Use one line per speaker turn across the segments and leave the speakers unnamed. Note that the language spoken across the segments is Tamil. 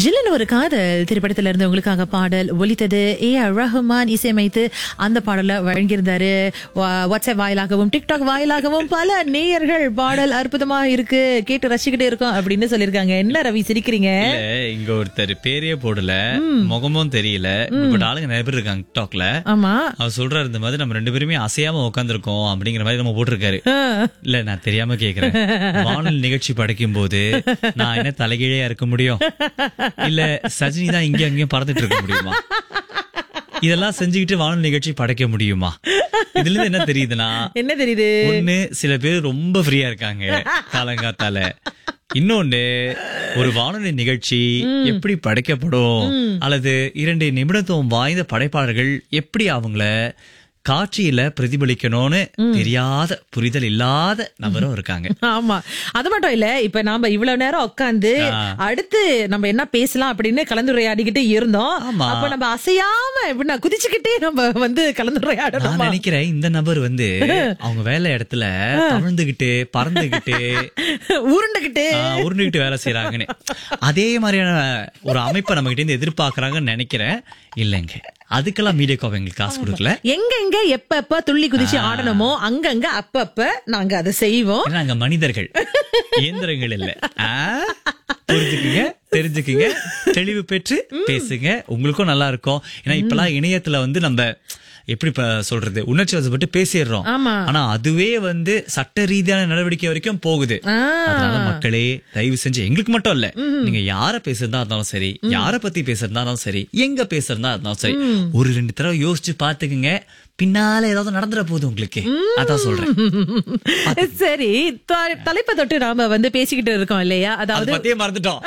ஜில்லுன்னு ஒரு காதல் திரைப்படத்துல இருந்து உங்களுக்காக பாடல் ஒலித்தது ஏ ஆர் ரஹ்மான் இசையமைத்து அந்த பாடலை வழங்கியிருந்தாரு வா- வாட்ஸ்அப் வாயிலாகவும் டிக்டாக் வாயிலாகவும் பல நேயர்கள் பாடல் அற்புதமா இருக்கு கேட்டு ரசிக்கிட்டே இருக்கோம் அப்படின்னு சொல்லியிருக்காங்க என்ன ரவி சிரிக்கிறீங்க
இல்ல இங்க ஒருத்தர் பேரே போடல முகமும் தெரியல பட் ஆளுங்க நிறைய பேர் இருக்காங்க டாக்ல
ஆமா
அவர் சொல்றாரு இந்த மாதிரி நம்ம ரெண்டு பேருமே அசையாம உட்காந்துருக்கோம் அப்படிங்கிற மாதிரி நம்ம போட்டிருக்காரு
ஆ.
இல்ல நான் தெரியாம கேக்குறேன் வானொலி நிகழ்ச்சி படைக்கும் போது நான் என்ன தலைகீழையா இருக்க முடியும் இல்ல சஜினி தான் இங்க அங்கேயும் பறந்துட்டு இருக்க முடியுமா இதெல்லாம் செஞ்சுக்கிட்டு வானொலி நிகழ்ச்சி படைக்க முடியுமா இதுல இருந்து என்ன தெரியுதுன்னா
என்ன தெரியுது
ஒண்ணு சில பேர் ரொம்ப ஃப்ரீயா இருக்காங்க காலங்காத்தால இன்னொன்னு ஒரு வானொலி நிகழ்ச்சி எப்படி படைக்கப்படும் அல்லது இரண்டு நிமிடத்துவம் வாய்ந்த படைப்பாளர்கள் எப்படி அவங்கள காட்சியில பிரதிபலிக்கணும்னு தெரியாத புரிதல் இல்லாத நபரும் இருக்காங்க
ஆமா அது மட்டும் இல்ல இப்ப நாம இவ்வளவு நேரம் உட்காந்து அடுத்து நம்ம என்ன பேசலாம் அப்படின்னு கலந்துரையாடிக்கிட்டு இருந்தோம்
ஆமா.
அப்ப நம்ம அசையாம எப்படின்னா குதிச்சுக்கிட்டே நம்ம வந்து
நான்
கலந்துரையாடணும்
நினைக்கிறேன் இந்த நபர் வந்து அவங்க வேலை இடத்துல தவழ்ந்துகிட்டு பறந்துகிட்டு
உருண்டுகிட்டு
ஆஹ், உருண்டுகிட்டு வேலை செய்யறாங்கன்னு அதே மாதிரியான ஒரு அமைப்பை நம்ம கிட்ட இருந்து எதிர்பார்க்கறாங்கன்னு நினைக்கிறேன் இல்லைங்க அதுக்கெல்லாம் மீடியா காப் எங்களுக்கு காசு கொடுக்கல
எங்க எங்க எப்ப எப்ப துள்ளி குதிச்சு ஆடணுமோ அங்கங்க அப்பப்ப நாங்க அதை செய்வோம்
ஏன்னா நாங்க மனிதர்கள் இயந்திரங்கள் இல்ல ஆ? புரிஞ்சுக்குங்க தெரிஞ்சுக்குங்க தெளிவு பெற்று பேசுங்க உங்களுக்கும் நல்லா இருக்கும் ஏன்னா இப்பெல்லாம் இணையத்துல வந்து நம்ம எப்படி இப்ப சொல்றது உணர்ச்சி வசப்பட்டு பேசிடுறோம்
ஆமா.
ஆனா அதுவே வந்து சட்ட ரீதியான நடவடிக்கை வரைக்கும் போகுது
ஆ.
அதனால மக்களே தயவு செஞ்சு எங்களுக்கு மட்டும் இல்ல நீங்க யார பேசுறதா இருந்தாலும் சரி யார பத்தி பேசுறதா இருந்தாலும் சரி எங்க பேசுறதா இருந்தாலும் சரி ஒரு ரெண்டு தடவை யோசிச்சு பாத்துக்குங்க பின்னால ஏதாவது நடந்துட போகுது உங்களுக்கு அதான் சொல்றேன்
சரி த- தலைப்பை தொட்டு நாம வந்து பேசிக்கிட்டு இருக்கோம் இல்லையா
அது
அதாவது
பத்தியே மறந்துட்டோம்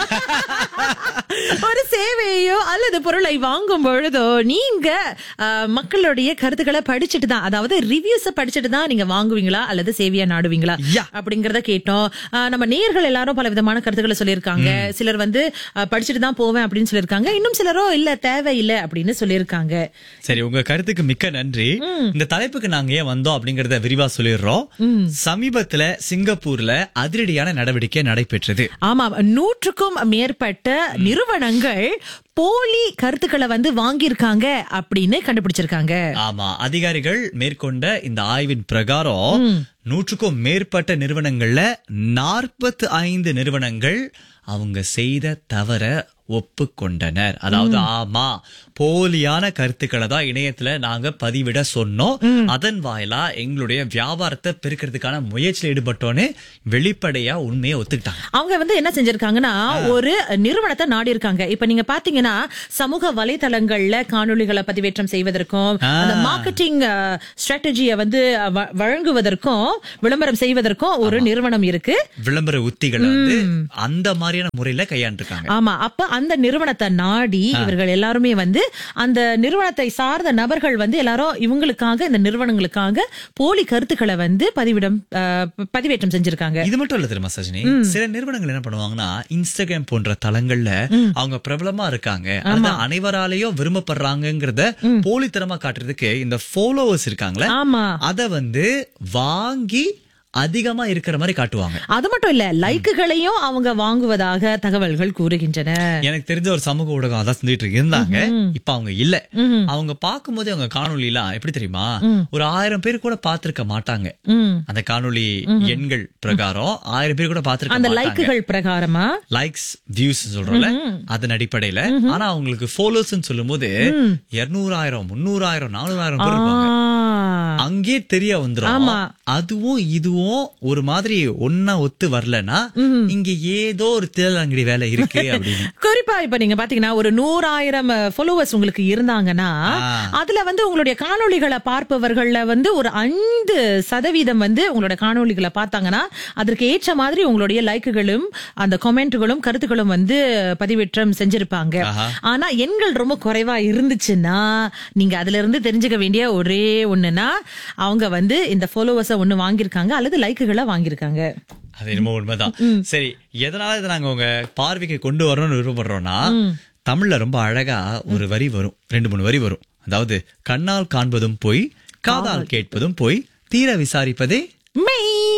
ஒரு சேவையோ அல்லது பொருளை வாங்கும் பொழுதோ நீங்க அஹ், மக்களுடைய கருத்துக்களை படிச்சுட்டு தான் அதாவது ரிவ்யூஸ படிச்சுட்டு தான் நீங்க வாங்குவீங்களா அல்லது சேவையா நாடுவீங்களா
Yeah.
அப்படிங்கறத கேட்டோம் அஹ், நம்ம நேயர்கள் எல்லாரும் பல விதமான கருத்துக்களை சொல்லியிருக்காங்க சிலர் வந்து அஹ், படிச்சுட்டு தான் போவேன் அப்படின்னு சொல்லியிருக்காங்க இன்னும் சிலரோ இல்ல தேவையில்லை அப்படின்னு சொல்லியிருக்காங்க
சரி உங்க கருத்துக்கு மிக்க நன்றி இந்த தலைப்புக்கு நாங்க ஏன் வந்தோம் அப்படிங்கறத விரிவா சொல்லிடுறோம் சமீபத்துல சிங்கப்பூர்ல அதிரடியான நடவடிக்கை நடைபெற்றது
ஆமா நூற்றுக்கும் மேற்பட்ட நிறுவனங்கள் போலி கருத்துக்களை வந்து வாங்கியிருக்காங்க அப்படின்னு கண்டுபிடிச்சிருக்காங்க
ஆமா அதிகாரிகள் மேற்கொண்ட இந்த ஆய்வின் பிரகாரம் நூற்றுக்கும் மேற்பட்ட நிறுவனங்கள்ல நாற்பத்தி ஐந்து நிறுவனங்கள் அவங்க செய்த தவற ஒப்புக்கொண்டனர் அதாவது ஆமா போலியான கருத்துக்களை தான் இணையத்துல நாங்க பதிவிட சொன்னோம் அதன் வாயிலா எங்களுடைய வியாபாரத்தை பெருக்கிறதுக்கான முயற்சியில் ஈடுபட்டோன்னு வெளிப்படையா உண்மையை ஒத்துக்கிட்டாங்க
அவங்க வந்து என்ன செஞ்சிருக்காங்கன்னா ஒரு நிறுவனத்தை நாடி இருக்காங்க இப்ப நீங்க பாத்தீங்கன்னா சமூக வலைதளங்கள்ல காணொளிகளை பதிவேற்றம் செய்வதற்கும் அந்த மார்க்கெட்டிங் ஸ்ட்ராட்டஜியை வந்து வ- வழங்குவதற்கும் விளம்பரம் செய்வதற்கும் ஒரு நிறுவனம் இருக்கு
விளம்பர உத்திகளை வந்து அந்த மாதிரியான முறையில கையாண்டிருக்காங்க
ஆமா அப்ப அந்த நிறுவனத்தை நாடி இவர்கள் எல்லாருமே வந்து அந்த நிறுவனத்தை சார்ந்த நபர்கள் வந்து எல்லாரும் இவங்களுக்காக இந்த நிறுவனங்களுக்காக போலி கருத்துக்களை வந்து பதிவிடம் அஹ், பதிவேற்றம் செஞ்சிருக்காங்க
இது மட்டும் இல்ல தெரியுமா சஜினி சில நிறுவனங்கள் என்ன பண்ணுவாங்கன்னா இன்ஸ்டாகிராம் போன்ற தளங்கள்ல அவங்க பிரபலமா இருக்காங்க அல்லது அனைவராலேயும் விரும்பப்படுறாங்கங்கிறத போலித்தனமா காட்டுறதுக்கு இந்த ஃபாலோவர்ஸ் இருக்காங்களே
ஆமா
அத வந்து வாங்கி அதிகமா இருக்கிற மாதிரி காட்டுவாங்க
அது மட்டும் இல்ல லைக்குகளையும் அவங்க வாங்குவதாக தகவல்கள் கூறுகின்றன
எனக்கு தெரிஞ்ச ஒரு சமூக ஊடகம் அதான் செஞ்சுட்டு இருந்தாங்க இப்ப அவங்க இல்ல அவங்க பார்க்கும்போது அவங்க காணொளி எல்லாம் எப்படி தெரியுமா ஒரு ஆயிரம் பேர் கூட பாத்திருக்க மாட்டாங்க
ம்.
அந்த காணொளி எண்கள் பிரகாரம் ஆயிரம் பேர் கூட பாத்திருக்க
அந்த
மாட்டாங்க
லைக்குகள் பிரகாரமா
லைக்ஸ் வியூஸ் சொல்றோம்ல அதன் அடிப்படையில ஆனா அவங்களுக்கு ஃபாலோவர்ஸ் சொல்லும் போது இருநூறாயிரம் முன்னூறாயிரம் நானூறாயிரம் பேர் இருப்பாங்க
ஆ.
அங்கே தெரிய வந்துரும் அதுவும் இதுவும் ஒரு மாதிரி ஒன்னா ஒத்து வரலன்னா இங்க ஏதோ ஒரு தேலங்கடி வேலை இருக்கு அப்படின்னு
குறிப்பா இப்ப நீங்க பாத்தீங்கன்னா ஒரு நூறாயிரம் ஃபாலோவர்ஸ் உங்களுக்கு இருந்தாங்கன்னா
ஆ.
அதுல வந்து உங்களுடைய காணொளிகளை பார்ப்பவர்கள்ல வந்து ஒரு ஐந்து சதவீதம் வந்து உங்களோட காணொளிகளை பார்த்தாங்கன்னா அதற்கு ஏற்ற மாதிரி உங்களுடைய லைக்குகளும் அந்த கமெண்ட்டுகளும் கருத்துக்களும் வந்து பதிவேற்றம் செஞ்சிருப்பாங்க
ஆஹா.
ஆனா எண்கள் ரொம்ப குறைவா இருந்துச்சுன்னா நீங்க அதுல இருந்து தெரிஞ்சுக்க வேண்டிய ஒரே ஒண்ணுன்னா அவங்க வந்து இந்த ஃபாலோவர்ஸ ஒண்ணு வாங்கியிருக்காங்க அல்லது லைக்குகளை வாங்கியிருக்காங்க
அது என்னமோ உண்மைதான் சரி எதனால இதை நாங்க உங்க பார்வைக்கு கொண்டு வரணும்னு விருப்பப்படுறோம்னா தமிழ்ல ரொம்ப அழகா ஒரு வரி வரும் ரெண்டு மூணு வரி வரும் அதாவது கண்ணால் காண்பதும் போய் காதால் கேட்பதும் போய் தீர விசாரிப்பதே
மெய்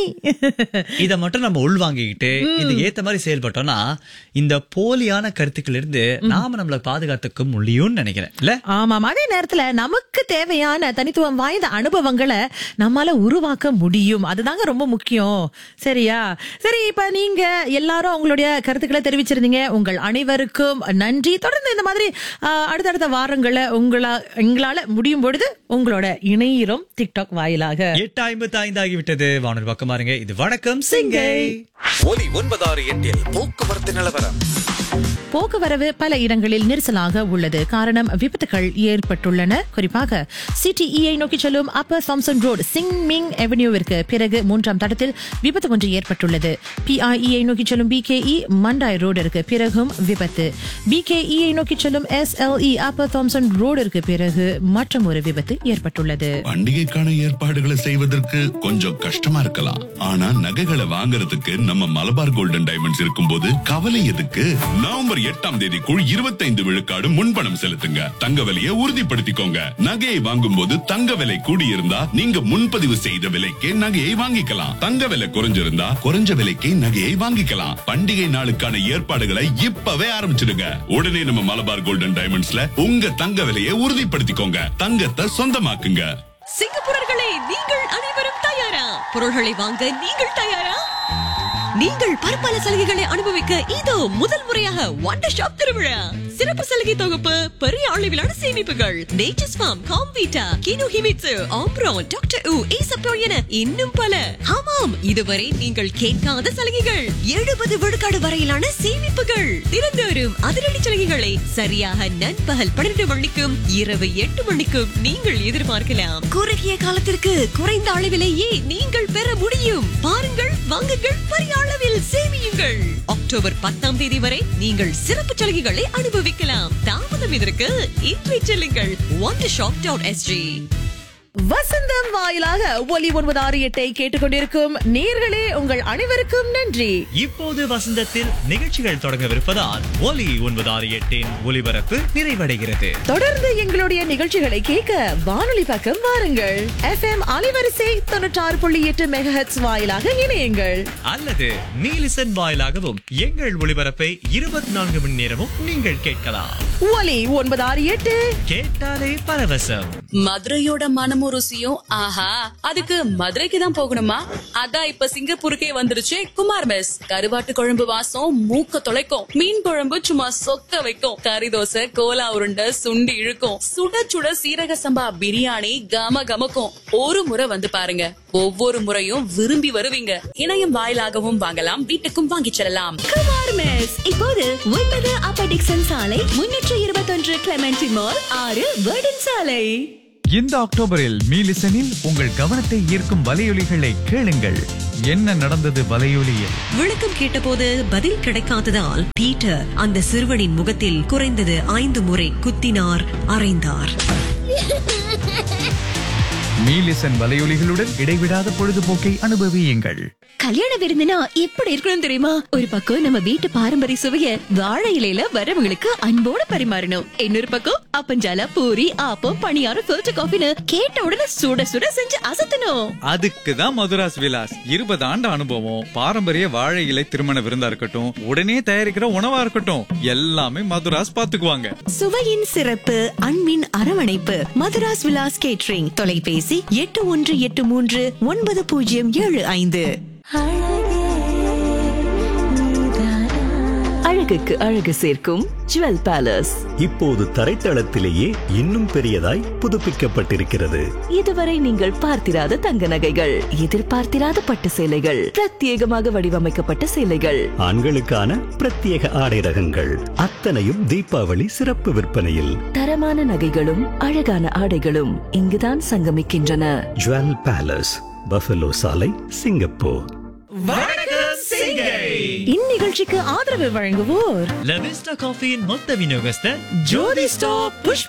இத மட்டும் நம்ம உள்வாங்கிக்கிட்டு இது ஏத்த மாதிரி செயல்பட்டோம்னா இந்த போலியான கருத்துக்கள் இருந்து நாம நம்மள பாதுகாத்துக்க முடியும்னு நினைக்கிறேன் இல்ல
ஆமாம் அதே நேரத்துல நமக்கு தேவையான தனித்துவம் வாய்ந்த அனுபவங்களை நம்மால உருவாக்க முடியும் அதுதாங்க ரொம்ப முக்கியம் சரியா சரி இப்ப நீங்க எல்லாரும் உங்களுடைய கருத்துக்களை தெரிவிச்சிருந்தீங்க உங்கள் அனைவருக்கும் நன்றி தொடர்ந்து இந்த மாதிரி ஆ, அடுத்தடுத்த வாரங்களை உங்களா எங்களால முடியும் பொழுது உங்களோட இணையிறோம் டிக்டாக் வாயிலாக
எட்டு ஐம்பத்தி ஐந்து ஆகிவிட்டது வானொலி பக்கம் பாருங்க இது வணக்கம் சிங்கை
ஒலி ஒன்பதாறு எட்டில் போக்குவரத்து நிலவரம்
போக்குவரவு பல இடங்களில் நெரிசலாக உள்ளது காரணம் விபத்துகள் ஏற்பட்டுள்ளன குறிப்பாக சிடிஇஐ நோக்கி செல்லும் அப்பர் சாம்சன் ரோடு சிங்மிங் அவென்யூவிற்கு பிறகு மூன்றாம் தடத்தில் விபத்து ஒன்று ஏற்பட்டுள்ளது பிஐஇஐ நோக்கி செல்லும் பிகேஇ மண்டாய் ரோடிற்கு பிறகும் விபத்து பிகேஇஐ நோக்கி செல்லும் எஸ்எல்இ அப்பர் தாம்சன் ரோடிற்கு பிறகு மற்றும் ஒரு விபத்து ஏற்பட்டுள்ளது
பண்டிகைக்கான ஏற்பாடுகளை செய்வதற்கு கொஞ்சம் கஷ்டமா இருக்கலாம் ஆனா நகைகளை வாங்குறதுக்கு நம்ம மலபார் கோல்டன் டைமண்ட்ஸ் இருக்கும்போது கவலை எதுக்கு நவம்பர் எட்டாம் தேதிக்குள் இருபத்தைந்து விழுக்காடு முன்பணம் செலுத்துங்க தங்க விலையை உறுதிப்படுத்திக்கோங்க நகையை வாங்கும்போது தங்க விலை கூடியிருந்தா நீங்க முன்பதிவு செய்த விலைக்கே நகையை வாங்கிக்கலாம் தங்க விலை குறைஞ்சிருந்தா குறைஞ்ச விலைக்கே நகையை வாங்கிக்கலாம் பண்டிகை நாளுக்கான ஏற்பாடுகளை இப்பவே ஆரம்பிச்சிடுங்க உடனே நம்ம மலபார் கோல்டன் டைமண்ட்ஸ்ல உங்க தங்க விலையை உறுதிப்படுத்திக்கோங்க தங்கத்தை சொந்தமாக்குங்க
சிங்கப்பூரர்களே நீங்கள் அனைவரும் தயாரா பொருள்களை வாங்க நீங்கள் தயாரா நீங்கள் பற்பல சலுகைகளை அனுபவிக்க இதோ முதல் முறையாக வண்டர் ஷாப் திருவிழா சிறப்பு சலுகை தொகுப்பு பெரிய அளவிலான சேமிப்புகள் Nature's Farm Comvita Kino Himitsu Ambrone doctor உ ஈசப்போ என இன்னும் பல ஆமாம் இதுவரை நீங்கள் கேட்காத சலுகைகள் எழுபது விழுக்காடு வரையிலான சேமிப்புகள் தினந்தோறும் அதிரடி சலுகைகளை சரியாக நண்பகல் பன்னிரண்டு மணிக்கும் இரவு எட்டு மணிக்கும் நீங்கள் எதிர்பார்க்கலாம் குறுகிய காலத்திற்கு குறைந்த அளவிலேயே நீங்கள் பெற முடியும் பாருங்கள் வாங்குங்கள் பெரிய அளவில் சேமியுங்கள் அக்டோபர் பத்தாம் தேதி வரை நீங்கள் சிறப்பு சலுகைகளை அனுபவிக்கலாம் தாமதம் இதற்கு இன்றை செல்லுங்கள் one shop dot SG
Vasantham வாயிலாக ஒலி ஒன்பது ஆறு எட்டை கேட்டுக்கொண்டிருக்கும் நேர்களே உங்கள் அனைவருக்கும் நன்றி
இப்போது வசந்தத்தில் நிகழ்ச்சிகள் தொடங்கவிருப்பதால் ஒலி ஒன்பது ஆறு எட்டின் ஒலிபரப்பு நிறைவடைகிறது
தொடர்ந்து எங்களுடைய நிகழ்ச்சிகளை கேட்க வானொலி பக்கம் வாருங்கள் எஃப்எம் அலைவரிசை தொண்ணூற்றாறு புள்ளி எட்டு மெகஹெட்ஸ் வாயிலாக இணையுங்கள்
அல்லது நீலிசன் வாயிலாகவும் எங்கள் ஒளிபரப்பை இருபத்தி நான்கு மணி நேரமும் நீங்கள் கேட்கலாம்
ஒலி ஒன்பது ஆறு எட்டு
கேட்டாலே பரவசம்
மதுரையோட மனமும் ருசியும் ஆஹா அதுக்கு மதுரைக்கு தான் போகணுமா அதான் இப்ப சிங்கப்பூருக்கே வந்துருச்சு குமார் மெஸ் கருவாட்டு குழம்பு வாசம் மூக்க தொலைக்கும் மீன் குழம்பு சும்மா சொக்க வைக்கும் கறி தோசை கோலா உருண்டை சுண்டி இழுக்கும் சுட சுட சீரக சம்பா பிரியாணி கம கமக்கும் ஒரு முறை வந்து பாருங்க ஒவ்வொரு முறையும் விரும்பி வருவீங்க இணையம் வாயிலாகவும் வாங்கலாம் வீட்டுக்கும் வாங்கிச் செல்லலாம்
குமார் மெஸ் இப்போது ஒன்பது அப்ப டிக்சன் சாலை முன்னூற்று இருபத்தொன்று கிளமெண்டி மால் ஆறு வேர்டன் சாலை
இந்த அக்டோபரில் மீலிசனில் உங்கள் கவனத்தை ஈர்க்கும் வலையொலிகளை கேளுங்கள் என்ன நடந்தது வலையொலியில்
விளக்கம் கேட்டபோது பதில் கிடைக்காததால் பீட்டர் அந்த சிறுவனின் முகத்தில் குறைந்தது ஐந்து முறை குத்தினார் அறைந்தார்
மீலிசன் வலையொலிகளுடன் இடைவிடாத பொழுதுபோக்கை அனுபவியுங்கள்
கல்யாண விருந்துனா எப்படி இருக்கணும் தெரியுமா ஒரு பக்கம் நம்ம வீட்டு பாரம்பரிய சுவைய வாழை இலையில வரவங்களுக்கு அன்போட பரிமாறணும் இன்னொரு பக்கம் அப்பஞ்சால பூரி ஆப்பம் பணியாரம் ஃபில்டர் காஃபின்னு கேட்ட உடனே சுட சுட செஞ்சு அசத்தணும்
அதுக்கு தான் மதுராஸ் விலாஸ் இருபது ஆண்டு அனுபவம் பாரம்பரிய வாழை இலை திருமண விருந்தா இருக்கட்டும் உடனே தயாரிக்கிற உணவா இருக்கட்டும் எல்லாமே மதுராஸ் பாத்துக்குவாங்க
சுவையின் சிறப்பு அன்பின் அரவணைப்பு மதுராஸ் விலாஸ் கேட்ரிங் தொலைபேசி எட்டு ஒன்று எட்டு மூன்று ஒன்பது பூஜ்ஜியம் ஏழு ஐந்து
அழகுக்கு அழகு சேர்க்கும் ஜுவல் பேலஸ்
இப்போது தரைத்தளத்திலேயே இன்னும் பெரியதாய் புதுப்பிக்கப்பட்டிருக்கிறது
இதுவரை நீங்கள் பார்த்திராத தங்க நகைகள் எதிர்பார்த்திராத பட்டு சேலைகள் பிரத்யேகமாக வடிவமைக்கப்பட்ட சேலைகள்
ஆண்களுக்கான பிரத்யேக ஆடை ரகங்கள் அத்தனையும் தீபாவளி சிறப்பு விற்பனையில்
தரமான நகைகளும் அழகான ஆடைகளும் இங்குதான் சங்கமிக்கின்றன
ஜுவல் பேலஸ் பஃபலோ சாலை சிங்கப்பூர்
இந்நிகழ்ச்சிக்கு ஆதரவு வழங்குவோர்
லவிஸ்டா காஃபியின் மொத்த விநியோகஸ்தர்
ஜோதி ஸ்டாப் புஷ்ப